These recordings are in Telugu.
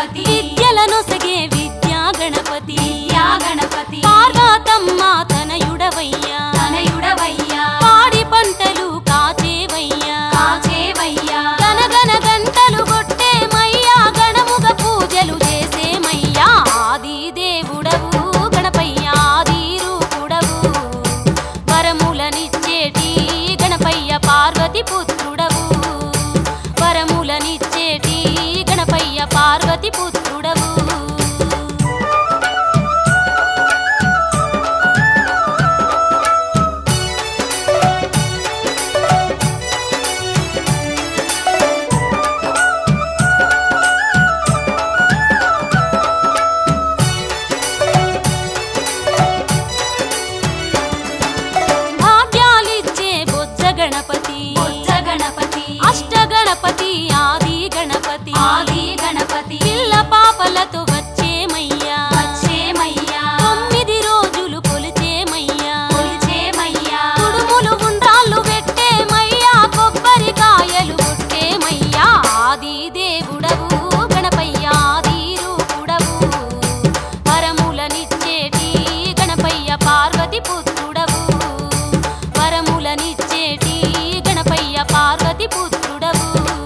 గణపతి విద్యలనొసగే విద్యా గణపతి యా గణపతి పార్వతమ్మ తనయుడవయ్యా తనయుడవయ్యా పాడి పంటలు కాచేవయ్యా కాచేవయ్యా గనగన గంటలు కొట్టేమయ్యా గణముగ పూజలు చేసేమయ్యా ఆది దేవుడవు గణపయ్య ఆది రూపుడవు వరములనిచ్చేటి గణపయ్య పార్వతి పుత్రుడవు వరములనిచ్చేటి గణపయ్య పార్వతి పుత్రుడవు భాగ్యాలిచ్చే బొజ్జ గణపతి బొజ్జ గణపతి అష్ట గణపతి ఆది గణపతి ఆది గణపతి పిల్ల పాపలతో వచ్చేమయ్యా వచ్చేమయ్యా తొమ్మిది రోజులు కొలిచేమయ్యా కొలిచేమయ్యా కుడుములు ఉండ్రాళ్ళు పెట్టేమయ్యా కొబ్బరికాయలు కొట్టేమయ్యా ఆది దేవుడవు గణపయ్య ఆది రూపుడవు వరములనిచ్చేటి గణపయ్య పార్వతి పుత్రుడవు వరములనిచ్చేటి గణపయ్య పార్వతి పుత్రుడవు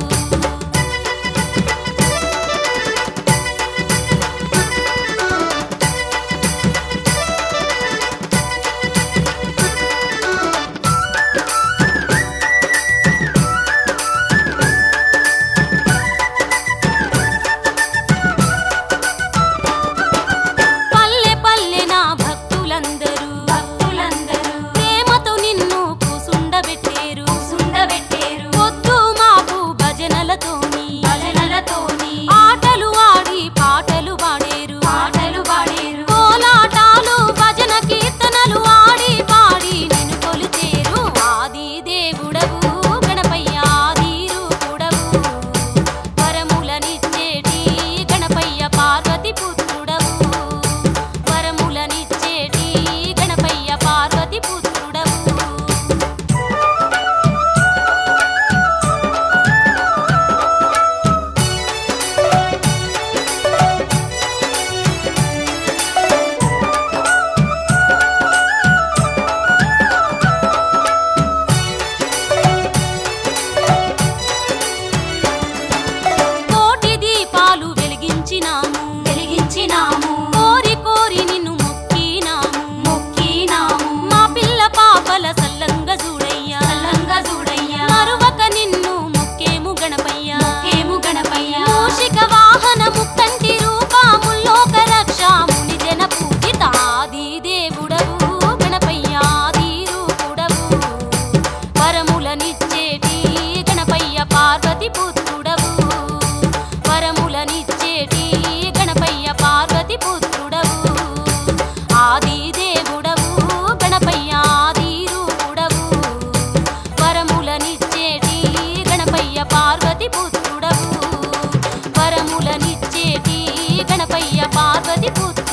పల్లె పల్లె నా భక్తులందరూ భక్తులందరూ ప్రేమతో నిన్ను కూసుండబెట్టేరు సుందబెట్టేరు పొద్దు మాపు భజనలతోని భజనలతోని ఆటలు ఆడి పాటలు పాడేరు పాటలు పాడేరు కోలాటాలు భజన కీర్తనలు ఆడి పాడి నిన్ను కొలిచేరు ఆది దేవుడవు గణపయ్య ఆది రూపుడవు వరములనిచ్చేటి గణపయ్య పార్వతి పుత్రుడవు వరములనిచ్చేటి గణపయ్య పార్వతి పుత్రుడవు కోటి దీపాలు వెలిగించినాము వెలిగించినాము కోరి కోరి నిన్ను మొక్కినాము మొక్కినాము మా పిల్ల పాపల సల్లంగా చూడయ్యా చల్లంగా చూడయ్యా మరువక నిన్ను మొక్కేము గణపయ్యా కేము గణపయ్యా మూషిక వాహన ముక్కంటి రూపాముల్లోక రక్షాముని జన పూజిత ఆది దేవుడవు గణపయ్యాది రూపుడవు వరములనిచ్చేటి గణపయ్య పార్వతి పుత్రుడవు వరములనిచ్చేటి గణపయ్య పార్వతి పుత్రుడవు ఆది దేవుడవు గణపయ్య ఆది రూపుడవు వరములనిచ్చేటి గణపయ్య పార్వతి పుత్రుడవు వరములనిచ్చేటి గణపయ్య పార్వతి పుత్రుడవు